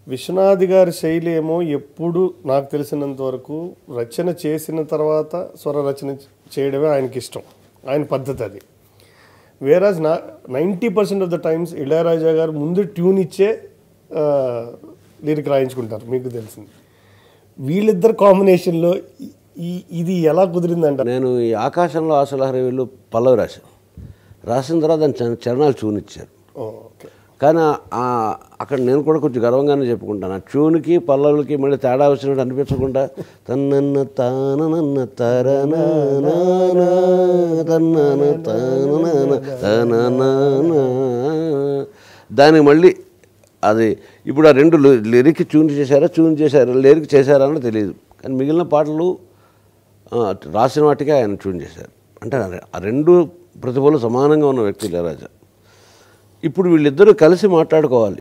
విశ్వనాథ్ గారి శైలి ఏమో ఎప్పుడు నాకు తెలిసినంత వరకు రచన చేసిన తర్వాత స్వర రచన చేయడమే ఆయనకి ఇష్టం ఆయన పద్ధతి అది వేరాజ్ నా ninety percent of the times Ilaiyaraaja garu ముందు ట్యూన్ ఇచ్చే లిరిక్ రాయించుకుంటారు మీకు తెలిసింది వీళ్ళిద్దరు కాంబినేషన్లో ఈ- ఈ ఇది ఎలా కుదిరిందంట నేను ఈ ఆకాశంలో ఆశలహరి వీళ్ళు పల్లవి రాశాను రాసిన తర్వాత దాని చర- చరణాలు చూనిచ్చారు ఓకే కానీ ఆ అక్కడ నేను కూడా కొంచెం గర్వంగానే చెప్పుకుంటాను ఆ ట్యూన్కి పల్లవులకి మళ్ళీ తేడా వచ్చినట్టు అనిపించకుండా తన్నన్న తానన్న తరనా తన్నన తానన తననా దానికి మళ్ళీ అది ఇప్పుడు ఆ రెండు లి- లిరిక్ ట్యూన్ చేశారా ట్యూన్ చేశారా లిరిక్ చేశారా అని తెలియదు కానీ మిగిలిన పాటలు ఆ, రాసిన వాటికే ఆయన ట్యూన్ చేశారు అంటే ఆ రెండు ప్రతిభలు సమానంగా ఉన్న వ్యక్తి ఇళయరాజా ఇప్పుడు వీళ్ళిద్దరూ కలిసి మాట్లాడుకోవాలి